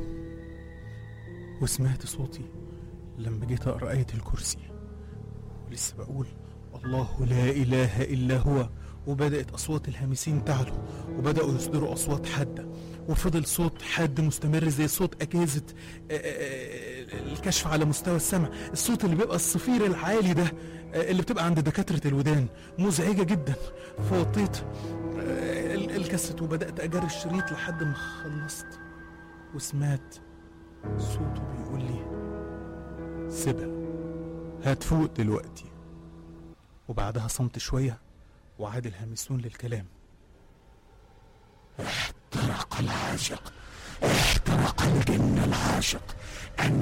وسمعت صوتي لما جيت أقرأ آية الكرسي ولسه بقول الله لا إله إلا هو وبدأت أصوات الهامسين تعلو وبدأوا يصدروا أصوات حادة وفضل صوت حاد مستمر زي صوت أجهزة آه، آه، الكشف على مستوى السمع الصوت اللي بيبقى الصفير العالي ده آه، اللي بتبقى عند دكاترة الودان مزعجة جدا فوطيت آه، ال- الكاسيت وبدأت أجري الشريط لحد ما خلصت وسمعت صوته بيقول لي سيبها هتفوق دلوقتي وبعدها صمت شوية وعاد الهامسون للكلام احترق العاشق احترق الجن العاشق